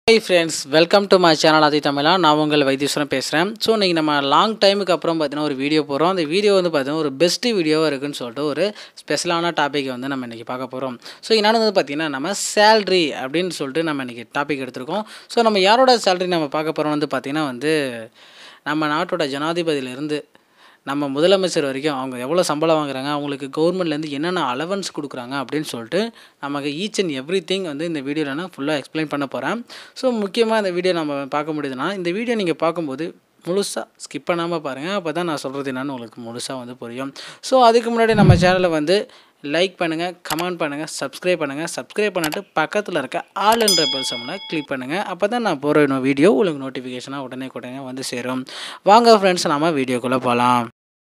high friends welcome to my channel Aadhi Tamizha நான் உங்கள் வைத்தீஸ்வரன் பேசுகிறேன் ஸோ இன்றைக்கி நம்ம லாங் டைமுக்கு அப்புறம் பார்த்தீங்கன்னா ஒரு வீடியோ போகிறோம் அந்த வீடியோ வந்து பார்த்தீங்கன்னா ஒரு பெஸ்ட்டு வீடியோவாக இருக்குன்னு சொல்லிட்டு ஒரு ஸ்பெஷலான டாப்பிக்கை வந்து நம்ம இன்றைக்கி பார்க்க போகிறோம் ஸோ என்னென்னு வந்து பார்த்திங்கன்னா நம்ம சேல்ரி அப்படின்னு சொல்லிட்டு நம்ம இன்றைக்கி டாபிக் எடுத்திருக்கோம் ஸோ நம்ம யாரோட சேல்ரி நம்ம பார்க்க போகிறோம் வந்து பார்த்திங்கன்னா வந்து நம்ம நாட்டோட ஜனாதிபதியிலேருந்து நம்ம முதலமைச்சர் வரைக்கும் அவங்க எவ்வளோ சம்பளம் வாங்குறாங்க அவங்களுக்கு கவர்மெண்ட்லேருந்து என்னென்ன அலவன்ஸ் கொடுக்குறாங்க அப்படின்னு சொல்லிட்டு நமக்கு ஈச் அண்ட் எவ்ரி திங் வந்து இந்த வீடியோவில் நான் ஃபுல்லாக எக்ஸ்பிளைன் பண்ண போகிறேன் ஸோ முக்கியமாக இந்த வீடியோ நம்ம பார்க்க முடியுதுன்னா இந்த வீடியோ நீங்கள் பார்க்கும்போது முழுசாக ஸ்கிப் பண்ணாமல் பாருங்கள் அப்போ தான் நான் சொல்கிறது என்னன்னு உங்களுக்கு முழுசாக வந்து புரியும் ஸோ அதுக்கு முன்னாடி நம்ம சேனலை வந்து லைக் பண்ணுங்கள் கமெண்ட் பண்ணுங்கள் சப்ஸ்கிரைப் பண்ணுங்கள் சப்ஸ்கிரைப் பண்ணிட்டு பக்கத்தில் இருக்க ஆல் என்ற பெல் சம்மில் கிளிக் பண்ணுங்கள் அப்போ தான் நான் போகிற வீடியோ உங்களுக்கு நோட்டிஃபிகேஷனாக உடனே உடனே வந்து சேரும் வாங்க ஃப்ரெண்ட்ஸ் நம்ம வீடியோக்குள்ளே போகலாம்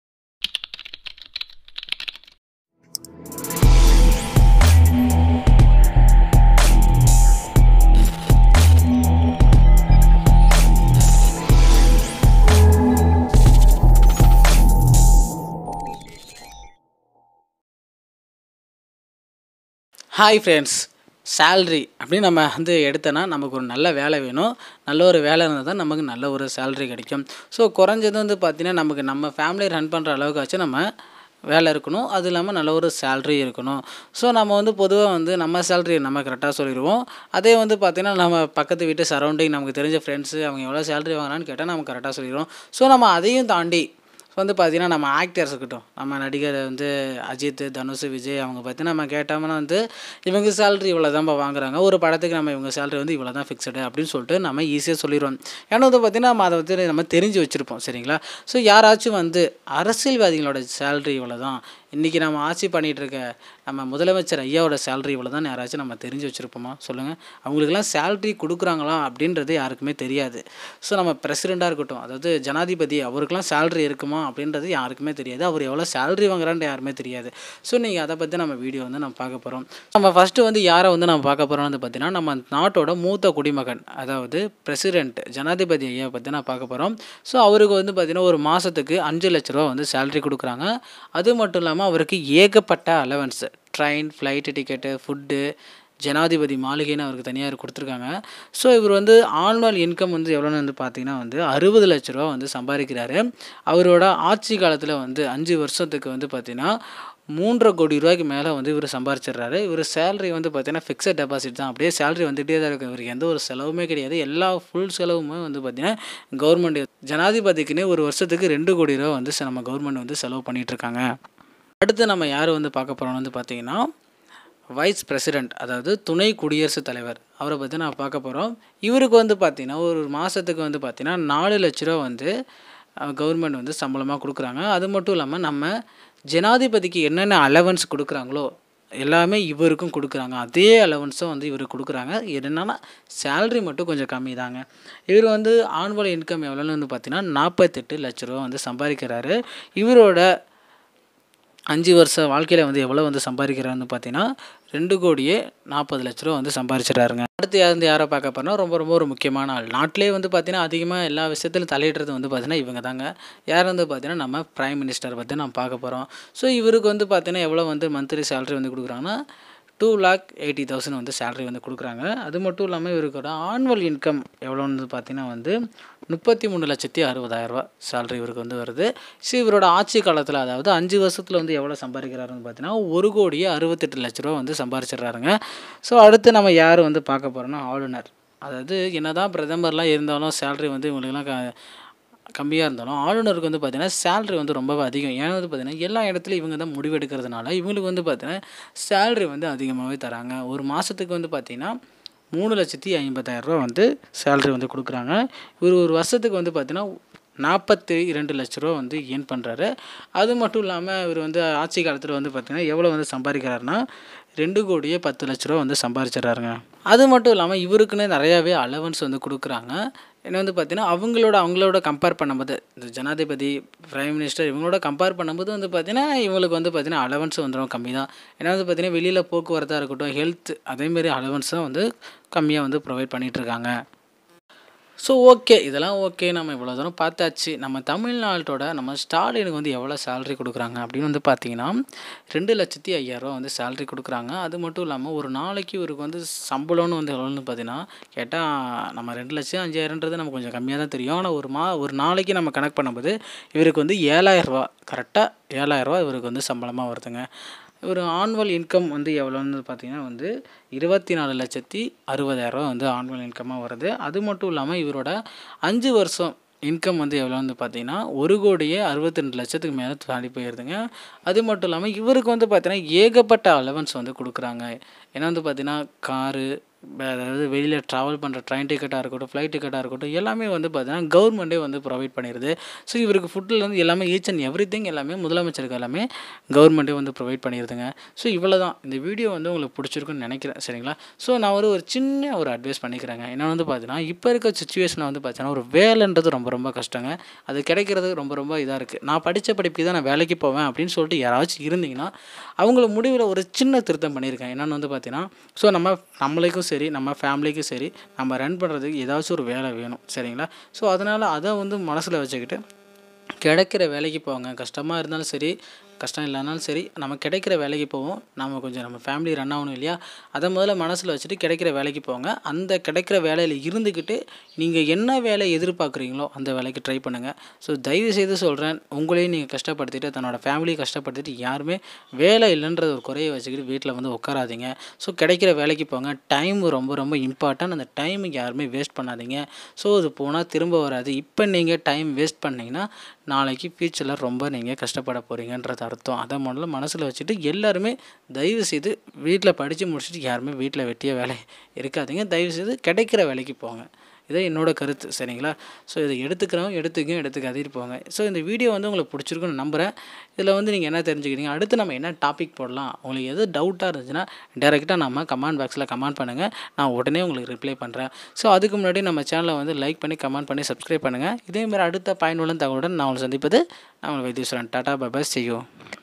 ஹாய் ஃப்ரெண்ட்ஸ் சேல்ரி அப்படின்னு நம்ம வந்து எடுத்தோன்னா நமக்கு ஒரு நல்ல வேலை வேணும் நல்ல ஒரு வேலை இருந்தால் தான் நமக்கு நல்ல ஒரு சேல்ரி கிடைக்கும் ஸோ குறைஞ்சது வந்து பார்த்திங்கன்னா நமக்கு நம்ம ஃபேமிலி ரன் பண்ணுற அளவுக்காச்சும் நம்ம வேலை இருக்கணும் அது இல்லாமல் நல்ல ஒரு சேல்ரி இருக்கணும் ஸோ நம்ம வந்து பொதுவாக வந்து நம்ம சேல்ரி நம்ம கரெக்டாக சொல்லிடுவோம் அதே வந்து பார்த்திங்கன்னா நம்ம பக்கத்து வீட்டு சரௌண்டிங் நமக்கு தெரிஞ்ச ஃப்ரெண்ட்ஸு அவங்க எவ்வளோ சேல்ரி வாங்குறான்னு கேட்டால் நம்ம கரெக்டாக சொல்லிடுவோம் ஸோ நம்ம அதையும் தாண்டி ஸோ வந்து பார்த்திங்கன்னா நம்ம ஆக்டர்ஸ் இருக்கட்டும் நம்ம நடிகர் வந்து அஜித் தனுஷ் விஜய் அவங்க பார்த்தீங்கன்னா நம்ம கேட்டோம்னா வந்து இவங்க சேலரி இவ்வளோ தான்ப்பா வாங்குறாங்க ஒரு படத்துக்கு நம்ம இவங்க சேலரி வந்து இவ்வளோ தான் ஃபிக்ஸடு அப்படின்னு சொல்லிட்டு நம்ம ஈஸியாக சொல்லிடுவோம் ஏன்னா வந்து பார்த்திங்கன்னா நம்ம அதை வந்து நம்ம தெரிஞ்சு வச்சுருப்போம் சரிங்களா ஸோ யாராச்சும் வந்து அரசியல்வாதிகளோட சேலரி இவ்வளோ தான் இன்றைக்கி நம்ம ஆட்சி பண்ணிகிட்டு இருக்க நம்ம முதலமைச்சர் ஐயாவோட சேலரி இவ்வளோ தான் யாராச்சும் நம்ம தெரிஞ்சு வச்சுருப்போமா சொல்லுங்கள் அவங்களுக்கெல்லாம் சேலரி கொடுக்குறாங்களா அப்படின்றது யாருக்குமே தெரியாது ஸோ நம்ம பிரசிடெண்ட்டாக இருக்கட்டும் அதாவது ஜனாதிபதி அவருக்கெல்லாம் சேலரி இருக்குமா அப்படின்றது யாருக்குமே தெரியாது அவர் எவ்வளோ சேலரி வாங்குறான்னு யாருமே தெரியாது ஸோ நீங்கள் அதை பற்றி நம்ம வீடியோ வந்து நம்ம பார்க்க போகிறோம் நம்ம ஃபஸ்ட்டு வந்து யாரை வந்து நம்ம பார்க்க போகிறோம் வந்து பார்த்தீங்கன்னா நம்ம நாட்டோட மூத்த குடிமகன் அதாவது பிரசிடெண்ட் ஜனாதிபதி ஐயா பற்றி நான் பார்க்க போகிறோம் ஸோ அவருக்கு வந்து பார்த்திங்கன்னா ஒரு மாதத்துக்கு அஞ்சு லட்ச ரூபா வந்து சேலரி கொடுக்குறாங்க அது மட்டும் இல்லாமல் அவருக்கு ஏகப்பட்ட allowance train flight ticket food ஜனாதிபதி மாளிகைன்னு அவருக்கு தனியாக கொடுத்துருக்காங்க ஸோ இவர் வந்து ஆனுவல் இன்கம் வந்து எவ்வளோன்னு வந்து பார்த்தீங்கன்னா வந்து அறுபது லட்ச ரூபா வந்து சம்பாதிக்கிறாரு அவரோட ஆட்சி காலத்தில் வந்து அஞ்சு வருஷத்துக்கு வந்து பார்த்திங்கன்னா மூன்றரை கோடி ரூபாய்க்கு மேலே வந்து இவர் சம்பாரிச்சிடுறாரு இவர் சேலரி வந்து பார்த்தீங்கன்னா ஃபிக்ஸட் டெபாசிட் தான் அப்படியே சேலரி வந்துகிட்டே தான் இருக்குது இவருக்கு எந்த ஒரு செலவுமே கிடையாது எல்லா ஃபுல் செலவுமே வந்து பார்த்திங்கன்னா கவர்மெண்ட் ஜனாதிபதிக்குன்னு ஒரு வருஷத்துக்கு ரெண்டு கோடி ரூபா வந்து நம்ம கவர்மெண்ட் வந்து செலவு பண்ணிகிட்ருக்காங்க அடுத்து நம்ம யார் வந்து பார்க்க போகிறோம் வந்து பார்த்திங்கன்னா வைஸ் பிரசிடெண்ட் அதாவது துணை குடியரசுத் தலைவர் அவரை பற்றி நான் பார்க்க போகிறோம் இவருக்கு வந்து பார்த்திங்கன்னா ஒரு மாதத்துக்கு வந்து பார்த்திங்கன்னா நாலு லட்ச ரூபா வந்து கவர்மெண்ட் வந்து சம்பளமாக கொடுக்குறாங்க அது மட்டும் இல்லாமல் நம்ம ஜனாதிபதிக்கு என்னென்ன அலவன்ஸ் கொடுக்குறாங்களோ எல்லாமே இவருக்கும் கொடுக்குறாங்க அதே அலவன்ஸும் வந்து இவருக்கு கொடுக்குறாங்க என்னென்னா சேல்ரி மட்டும் கொஞ்சம் கம்மி தாங்க இவர் வந்து ஆனுவல் இன்கம் எவ்வளோன்னு வந்து பார்த்தீங்கன்னா நாற்பத்தெட்டு லட்ச ரூபா வந்து சம்பாதிக்கிறாரு இவரோட அஞ்சு வருஷ வாழ்க்கையில் வந்து எவ்வளோ வந்து சம்பாதிக்கிறாருன்னு பார்த்தீங்கன்னா ரெண்டு கோடியே நாற்பது லட்ச ரூபா வந்து சம்பாரிச்சிட்டாருங்க அடுத்து யார் யாரை பார்க்க போனால் ரொம்ப ரொம்ப ஒரு முக்கியமான ஆள் நாட்டிலே வந்து பார்த்தீங்கன்னா அதிகமாக எல்லா விஷயத்திலும் தலையிடுறது வந்து பார்த்தீங்கன்னா இவங்க தாங்க யார் வந்து பார்த்தீங்கன்னா நம்ம ப்ரைம் மினிஸ்டர் பற்றி நம்ம பார்க்க போகிறோம் ஸோ இவருக்கு வந்து பார்த்தீங்கன்னா எவ்வளோ வந்து மந்த்லி சேலரி வந்து கொடுக்குறாங்கன்னா டூ லேக் எயிட்டி தௌசண்ட் வந்து சேலரி வந்து கொடுக்குறாங்க அது மட்டும் இல்லாமல் இவருக்கோட ஆனுவல் இன்கம் எவ்வளோன்னு பார்த்தீங்கன்னா வந்து முப்பத்தி மூணு லட்சத்தி அறுபதாயிரரூபா சேலரி இவருக்கு வந்து வருது ஸோ இவரோட ஆட்சி காலத்தில் அதாவது அஞ்சு வருஷத்தில் வந்து எவ்வளோ சம்பாதிக்கிறாருன்னு பார்த்தீங்கன்னா ஒரு கோடியே அறுபத்தெட்டு லட்ச ரூபா வந்து சம்பாரிச்சிடுறாருங்க ஸோ அடுத்து நம்ம யார் வந்து பார்க்க போகிறோன்னா ஆளுநர் அதாவது என்ன தான் பிரதமர்லாம் இருந்தாலும் சேலரி வந்து இவங்களுக்குலாம் க கம்மியாக இருந்தாலும் ஆளுநருக்கு வந்து பார்த்திங்கன்னா சேல்ரி வந்து ரொம்ப அதிகம் ஏன்னா வந்து பார்த்திங்கன்னா எல்லா இடத்துலையும் இவங்க தான் முடிவெடுக்கிறதுனால இவங்களுக்கு வந்து பார்த்திங்கன்னா சேல்ரி வந்து அதிகமாகவே தராங்க ஒரு மாதத்துக்கு வந்து பார்த்திங்கன்னா மூணு லட்சத்தி ஐம்பதாயிரரூபா வந்து சேல்ரி வந்து கொடுக்குறாங்க இவர் ஒரு வருஷத்துக்கு வந்து பார்த்திங்கன்னா நாற்பத்தி ரெண்டு லட்ச ரூபா வந்து ஏர்ன் பண்ணுறாரு அது மட்டும் இல்லாமல் இவர் வந்து ஆட்சி காலத்தில் வந்து பார்த்திங்கன்னா எவ்வளோ வந்து சம்பாதிக்கிறாருன்னா ரெண்டு கோடியே பத்து லட்ச ரூபா வந்து சம்பாரிச்சிட்றாருங்க அது மட்டும் இல்லாமல் இவருக்குன்னு நிறையாவே அலவன்ஸ் வந்து கொடுக்குறாங்க என்ன வந்து பார்த்தீங்கன்னா அவங்களோட அவங்களோட கம்பேர் பண்ணும்போது இந்த ஜனாதிபதி பிரைம் மினிஸ்டர் இவங்களோட கம்பேர் பண்ணும்போது வந்து பார்த்தீங்கன்னா இவங்களுக்கு வந்து பார்த்தீங்கன்னா அலவன்ஸ் வந்துடும் கம்மி தான் ஏன்னா வந்து பார்த்தீங்கன்னா வெளியில் போக்குவரத்தாக இருக்கட்டும் ஹெல்த் அதேமாரி அலவன்ஸ் தான் வந்து கம்மியாக வந்து ப்ரொவைட் பண்ணிகிட்ருக்காங்க ஸோ ஓகே இதெல்லாம் ஓகே நம்ம இவ்வளோ தூரம் பார்த்தாச்சு நம்ம தமிழ்நாட்டோட நம்ம ஸ்டாலினுக்கு வந்து எவ்வளோ சேலரி கொடுக்குறாங்க அப்படின்னு வந்து பார்த்தீங்கன்னா ரெண்டு லட்சத்தி ஐயாயிரரூவா வந்து சேலரி கொடுக்குறாங்க அது மட்டும் இல்லாமல் ஒரு நாளைக்கு இவருக்கு வந்து சம்பளம்னு வந்து எவ்வளோன்னு பார்த்தீங்கன்னா கேட்டால் நம்ம ரெண்டு லட்சம் அஞ்சாயிரன்றது நமக்கு கொஞ்சம் கம்மியாக தான் தெரியும் ஆனால் ஒரு மா ஒரு நாளைக்கு நம்ம கணக்கு பண்ணும்போது இவருக்கு வந்து ஏழாயிரரூவா கரெக்டாக ஏழாயிரரூவா இவருக்கு வந்து சம்பளமாக வருதுங்க ஒரு ஆனுவல் இன்கம் வந்து எவ்வளோன்னு பார்த்தீங்கன்னா வந்து இருபத்தி நாலு லட்சத்தி அறுபதாயிரரூவா வந்து ஆனுவல் இன்கமாக வருது அது மட்டும் இல்லாமல் இவரோட அஞ்சு வருஷம் இன்கம் வந்து எவ்வளோ வந்து பார்த்தீங்கன்னா ஒரு கோடியே அறுபத்தி ரெண்டு லட்சத்துக்கு மேலே தாண்டி போயிருதுங்க அது மட்டும் இல்லாமல் இவருக்கு வந்து பார்த்தீங்கன்னா ஏகப்பட்ட அலவன்ஸ் வந்து கொடுக்குறாங்க ஏன்னா வந்து பார்த்தீங்கன்னா காரு அதாவது வெளியில் ட்ராவல் பண்ணுற ட்ரெயின் டிக்கெட்டாக இருக்கட்டும் ஃப்ளைட் டிக்கெட்டாக இருக்கட்டும் எல்லாமே வந்து பார்த்தீங்கன்னா கவர்மெண்ட்டே வந்து ப்ரொவைட் பண்ணிடுது ஸோ இவருக்கு ஃபுட்டில் எல்லாமே ஈச் அண்ட் எவ்ரி திங் எல்லாமே முதலமைச்சருக்கு எல்லாமே கவர்மெண்ட்டே வந்து ப்ரொவைட் பண்ணிடுதுங்க ஸோ இவ்வளோ தான் இந்த வீடியோ வந்து உங்களுக்கு பிடிச்சிருக்குன்னு நினைக்கிறேன் சரிங்களா ஸோ நான் ஒரு ஒரு சின்ன ஒரு அட்வைஸ் பண்ணிக்கிறேங்க என்ன வந்து பார்த்தீங்கன்னா இப்போ இருக்க சுச்சுவேஷனில் வந்து பார்த்தீங்கன்னா ஒரு வேலைன்றது ரொம்ப ரொம்ப கஷ்டங்க அது கிடைக்கிறது ரொம்ப ரொம்ப இதாக இருக்குது நான் படித்த படிப்புக்கு தான் நான் வேலைக்கு போவேன் அப்படின்னு சொல்லிட்டு யாராச்சும் இருந்தீங்கன்னா அவங்கள முடிவில் ஒரு சின்ன திருத்தம் பண்ணியிருக்கேன் என்னென்னு வந்து பார்த்தீங்கன்னா ஸோ நம்ம நம்மளுக்கும் சரி நம்ம ஃபேமிலிக்கும் சரி நம்ம ரன் பண்ணுறதுக்கு ஏதாச்சும் ஒரு வேலை வேணும் சரிங்களா ஸோ அதனால் அதை வந்து மனசில் வச்சுக்கிட்டு கிடைக்கிற வேலைக்கு போங்க கஷ்டமாக இருந்தாலும் சரி கஷ்டம் இல்லைனாலும் சரி நம்ம கிடைக்கிற வேலைக்கு போவோம் நம்ம கொஞ்சம் நம்ம ஃபேமிலி ரன் ஆகணும் இல்லையா அதை முதல்ல மனசில் வச்சுட்டு கிடைக்கிற வேலைக்கு போங்க அந்த கிடைக்கிற வேலையில் இருந்துக்கிட்டு நீங்கள் என்ன வேலை எதிர்பார்க்குறீங்களோ அந்த வேலைக்கு ட்ரை பண்ணுங்கள் ஸோ தயவு செய்து சொல்கிறேன் உங்களையும் நீங்கள் கஷ்டப்படுத்திட்டு தன்னோட ஃபேமிலியை கஷ்டப்படுத்திட்டு யாருமே வேலை இல்லைன்றது ஒரு குறையை வச்சுக்கிட்டு வீட்டில் வந்து உட்காராதீங்க ஸோ கிடைக்கிற வேலைக்கு போங்க டைம் ரொம்ப ரொம்ப இம்பார்ட்டன்ட் அந்த டைமுக்கு யாருமே வேஸ்ட் பண்ணாதீங்க ஸோ அது போனால் திரும்ப வராது இப்போ நீங்கள் டைம் வேஸ்ட் பண்ணிங்கன்னா நாளைக்கு ஃப்யூச்சரில் ரொம்ப நீங்கள் கஷ்டப்பட போகிறீங்கன்றது அர்த்தம் அதை முதல்ல மனசில் வச்சுட்டு எல்லாருமே தயவு செய்து வீட்டில் படித்து முடிச்சுட்டு யாருமே வீட்டில் வெட்டிய வேலை இருக்காதீங்க தயவு செய்து கிடைக்கிற வேலைக்கு போங்க இதான் என்னோடய கருத்து சரிங்களா ஸோ இதை எடுத்துக்கிறவங்க எடுத்துக்க எடுத்துக்காதீட்டு போங்க ஸோ இந்த வீடியோ வந்து உங்களுக்கு பிடிச்சிருக்குன்னு நம்புகிறேன் இதில் வந்து நீங்கள் என்ன தெரிஞ்சுக்கிறீங்க அடுத்து நம்ம என்ன டாபிக் போடலாம் உங்களுக்கு எது டவுட்டாக இருந்துச்சுன்னா டேரெக்டாக நம்ம கமெண்ட் பாக்ஸில் கமெண்ட் பண்ணுங்கள் நான் உடனே உங்களுக்கு ரிப்ளை பண்ணுறேன் ஸோ அதுக்கு முன்னாடி நம்ம சேனலை வந்து லைக் பண்ணி கமெண்ட் பண்ணி சப்ஸ்கிரைப் பண்ணுங்கள் இதேமாதிரி அடுத்த பயனுள்ள தகவலுடன் நான் உங்களை சந்திப்பது நான் உங்களை வைத்தீஸ்வரன் டாடா பபாய் செய்யும்